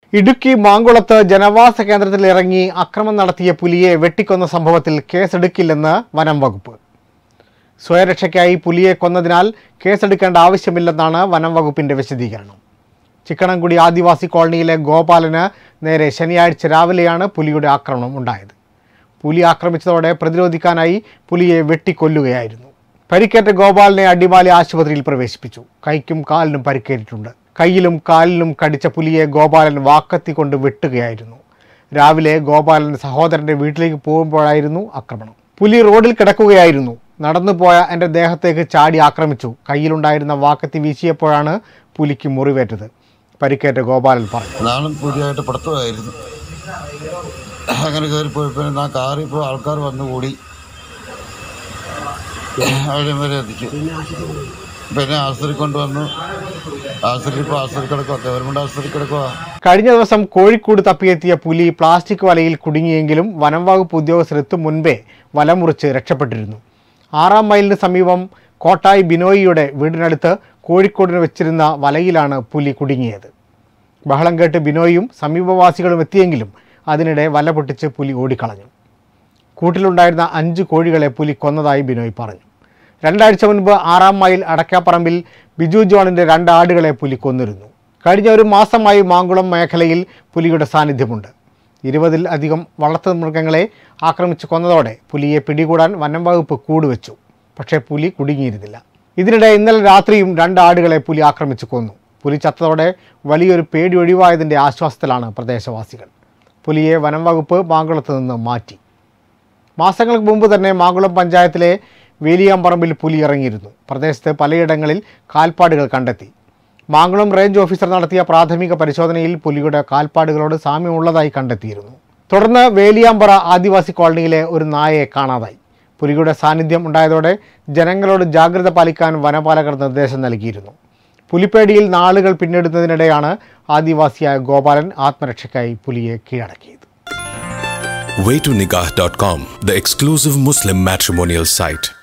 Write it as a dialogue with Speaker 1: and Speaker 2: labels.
Speaker 1: ഇടുക്കി മാങ്കുളത്ത് ജനവാസ കേന്ദ്രത്തിൽ ഇറങ്ങി അക്രമം നടത്തിയ പുലിയെ വെട്ടിക്കൊന്ന സംഭവത്തിൽ കേസെടുക്കില്ലെന്ന് വനം വകുപ്പ് സ്വയരക്ഷയ്ക്കായി പുലിയെ കൊന്നതിനാൽ കേസെടുക്കേണ്ട ആവശ്യമില്ലെന്നാണ് വനം വകുപ്പിന്റെ വിശദീകരണം ചിക്കണംകുടി ആദിവാസി കോളനിയിലെ ഗോപാലന് നേരെ ശനിയാഴ്ച രാവിലെയാണ് പുലിയുടെ ആക്രമണം ഉണ്ടായത് പുലി ആക്രമിച്ചതോടെ പ്രതിരോധിക്കാനായി പുലിയെ വെട്ടിക്കൊല്ലുകയായിരുന്നു പരിക്കേറ്റ ഗോപാലിനെ അടിമാലി ആശുപത്രിയിൽ പ്രവേശിപ്പിച്ചു കൈക്കും കാലിനും പരിക്കേറ്റിട്ടുണ്ട് കയ്യിലും കാലിലും കടിച്ച പുലിയെ ഗോപാലൻ വാക്കത്തി കൊണ്ട് വെട്ടുകയായിരുന്നു രാവിലെ ഗോപാലൻ സഹോദരന്റെ വീട്ടിലേക്ക് പോകുമ്പോഴായിരുന്നു ആക്രമണം പുലി റോഡിൽ കിടക്കുകയായിരുന്നു നടന്നുപോയ എൻ്റെ ദേഹത്തേക്ക് ചാടി ആക്രമിച്ചു കയ്യിലുണ്ടായിരുന്ന വാക്കത്തി വീശിയപ്പോഴാണ് പുലിക്ക് മുറിവേറ്റത് പരിക്കേറ്റ ഗോപാലൻ പറഞ്ഞു
Speaker 2: നാളും പുതിയതായിട്ട് പുറത്തുമായിരുന്നു അങ്ങനെ കയറിപ്പോയപ്പോൾ ഞാൻ കാറിപ്പോൾ ആൾക്കാർ വന്നു കൂടി അവിടെ വരെ എത്തിച്ചു പിന്നെ ആശുപത്രി കൊണ്ടുവന്നു ആശുപത്രി ഇപ്പോൾ ആശുപത്രി കിടക്കുക ഗവൺമെൻറ് ആശുപത്രി കിടക്കുക
Speaker 1: കഴിഞ്ഞ ദിവസം കോഴിക്കോട് തപ്പിയെത്തിയ പുലി പ്ലാസ്റ്റിക് വലയിൽ കുടുങ്ങിയെങ്കിലും വനം വകുപ്പ് ഉദ്യോഗസ്ഥർ എത്തും മുൻപേ വല മുറിച്ച് രക്ഷപ്പെട്ടിരുന്നു ആറാം മൈലിന് സമീപം കോട്ടായി ബിനോയിയുടെ വീടിനടുത്ത് കോഴിക്കോടിന് വെച്ചിരുന്ന വലയിലാണ് പുലി കുടുങ്ങിയത് ബഹളം കേട്ട് ബിനോയും സമീപവാസികളും എത്തിയെങ്കിലും അതിനിടെ വല പൊട്ടിച്ച് പുലി ഓടിക്കളഞ്ഞു കൂട്ടിലുണ്ടായിരുന്ന അഞ്ച് കോഴികളെ പുലി കൊന്നതായി ബിനോയ് പറഞ്ഞു രണ്ടാഴ്ച മുൻപ് ആറാം മൈൽ അടക്കാപ്പറമ്പിൽ ബിജു ജോണിൻ്റെ രണ്ട് ആടുകളെ പുലി കൊന്നിരുന്നു കഴിഞ്ഞ ഒരു മാസമായി മാങ്കുളം മേഖലയിൽ പുലിയുടെ സാന്നിധ്യമുണ്ട് ഇരുപതിൽ അധികം വളർത്തു മൃഗങ്ങളെ ആക്രമിച്ച് കൊന്നതോടെ പുലിയെ പിടികൂടാൻ വനം വകുപ്പ് കൂടുവെച്ചു പക്ഷേ പുലി കുടുങ്ങിയിരുന്നില്ല ഇതിനിടെ ഇന്നലെ രാത്രിയും രണ്ട് ആടുകളെ പുലി ആക്രമിച്ച് കൊന്നു പുലി ചത്തതോടെ വലിയൊരു പേടി ഒഴിവായതിൻ്റെ ആശ്വാസത്തിലാണ് പ്രദേശവാസികൾ പുലിയെ വനം വകുപ്പ് മാങ്കുളത്ത് നിന്ന് മാറ്റി മാസങ്ങൾക്ക് മുമ്പ് തന്നെ മാങ്കുളം പഞ്ചായത്തിലെ വേലിയാമ്പറമ്പിൽ പുലി ഇറങ്ങിയിരുന്നു പ്രദേശത്ത് പലയിടങ്ങളിൽ കാൽപ്പാടുകൾ കണ്ടെത്തി മാങ്കുളം റേഞ്ച് ഓഫീസർ നടത്തിയ പ്രാഥമിക പരിശോധനയിൽ പുലിയുടെ കാൽപ്പാടുകളോട് സാമ്യമുള്ളതായി കണ്ടെത്തിയിരുന്നു തുടർന്ന് വേലിയാമ്പറ ആദിവാസി കോളനിയിലെ ഒരു നായയെ കാണാതായി പുലിയുടെ സാന്നിധ്യം ഉണ്ടായതോടെ ജനങ്ങളോട് ജാഗ്രത പാലിക്കാൻ വനപാലകർ നിർദ്ദേശം നൽകിയിരുന്നു പുലിപ്പേടിയിൽ നാളുകൾ പിന്നിടുന്നതിനിടെയാണ് ആദിവാസിയായ ഗോപാലൻ ആത്മരക്ഷയ്ക്കായി പുലിയെ കീഴടക്കിയത്
Speaker 3: waytonikah.com, the exclusive Muslim matrimonial site.